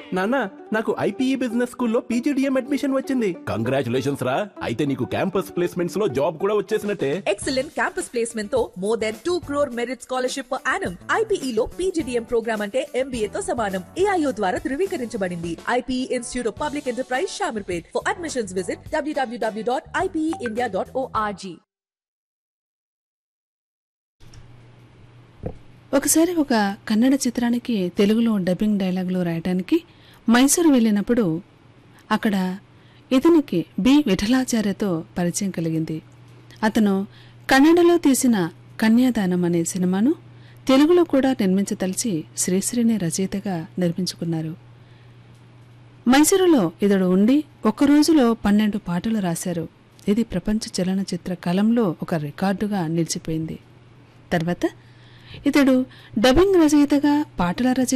నాన్న నాకు IPE business స్కూల్లో పీజీడిఎం అడ్మిషన్ వచ్చింది కంగ్రాచులేషన్స్ రా అయితే నీకు క్యాంపస్ ప్లేస్మెంట్స్ లో జాబ్ కూడా వచ్చేసినట్టే ఎక్సలెంట్ క్యాంపస్ ప్లేస్మెంట్ తో more than two crore merit scholarship per annum IPE లో పీజీడీఎం ప్రోగ్రామ్ అంటే ఎంబీఏ తో సమానం ఏఐఓ ద్వారా ధృవీకరించబడింది IPE institute of public enterprise Shamirpet for admissions visit డబ్ల్యూడబ్ల్యూడబ్ల్యూ dot IPE India dot org ఒకసారి ఒక కన్నడ చిత్రానికి తెలుగులో డబ్బింగ్ డైలాగులు రాయటానికి మైసూరు వెళ్ళినప్పుడు అక్కడ ఇతనికి బి విఠలాచార్యతో పరిచయం కలిగింది అతను కన్నడలో తీసిన కన్యాదానం అనే సినిమాను తెలుగులో కూడా నిర్మించదలిచి శ్రీశ్రీని రచయితగా నిర్మించుకున్నారు మైసూరులో ఇతడు ఉండి ఒక్క రోజులో పన్నెండు పాటలు రాశారు ఇది ప్రపంచ చలనచిత్ర కలంలో ఒక రికార్డుగా నిలిచిపోయింది తర్వాత ఇతడు డబ్బింగ్ రచయితగా పాటల రచయిత